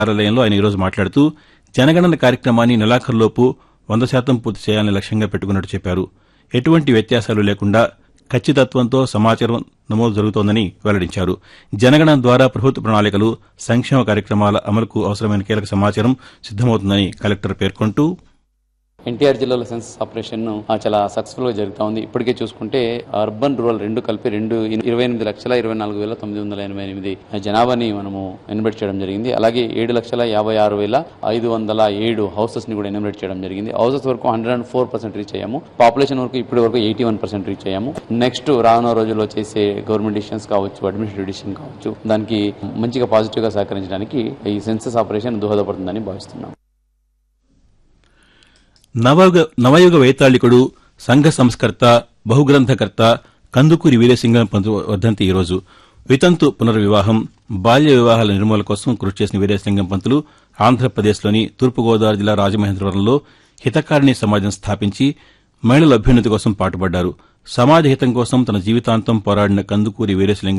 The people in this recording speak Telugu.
కార్యాలయంలో ఆయన ఈరోజు మాట్లాడుతూ జనగణన కార్యక్రమాన్ని నెలాఖరులోపు వంద శాతం పూర్తి చేయాలని లక్ష్యంగా పెట్టుకున్నట్టు చెప్పారు ఎటువంటి వ్యత్యాసాలు లేకుండా ఖచ్చితత్వంతో సమాచారం నమోదు జరుగుతోందని వెల్లడించారు జనగణన ద్వారా ప్రభుత్వ ప్రణాళికలు సంక్షేమ కార్యక్రమాల అమలుకు అవసరమైన కీలక సమాచారం సిద్దమవుతుందని కలెక్టర్ పేర్కొంటూ ఎన్టీఆర్ జిల్లాలో సెన్సస్ ఆపరేషన్ ఆ, చాలా సక్సెస్ఫుల్ గా జరుగుతా ఉంది ఇప్పటికే చూసుకుంటే అర్బన్ రూరల్ రెండు కలిపి రెండు ఇరవై ఎనిమిది లక్షల ఇరవై నాలుగు వేల తొమ్మిది వందల ఎనభై ఎనిమిది జనాభాని మనము ఎన్బెట్ చేయడం జరిగింది అలాగే ఏడు లక్షల యాభై ఆరు వేల ఐదు వందల ఏడు హౌసెస్ ని కూడా ఎన్బెట్ చేయడం జరిగింది హౌసెస్ వరకు hundred and four percent reach అయ్యాము పాపులేషన్ వరకు ఇప్పటి వరకు ఎయిటీ వన్ పర్సెంట్ రీచ్ అయ్యాము నెక్స్ట్ రానున్న రోజుల్లో చేసే గవర్నమెంట్ డిసిషన్స్ కావచ్చు అడ్మినిస్ట్రేటివ్ డిసిషన్ కావచ్చు దానికి మంచిగా పాజిటివ్ గా సహకరించడానికి ఈ సెన్సస్ ఆపరేషన్ దోహదపడుతుందని భావిస్తున్నాం నవయుగ నవయుగ వైతాళికుడు సంఘ సంస్కర్త బహుగ్రంథకర్త కందుకూరి వీరేసింగం పంతు వర్ధంతి ఈరోజు వితంతు పునర్వివాహం బాల్య వివాహాల నిర్మూలన కోసం కృషి చేసిన వీరేసింగం పంతులు ఆంధ్రప్రదేశ్లోని తూర్పుగోదావరి జిల్లా రాజమహేంద్రవరంలో హితకారిణి సమాజం స్థాపించి మహిళల అభ్యున్నతి కోసం పాటుపడ్డారు సమాజ హితం కోసం తన జీవితాంతం పోరాడిన కందుకూరి వీరేశలింగం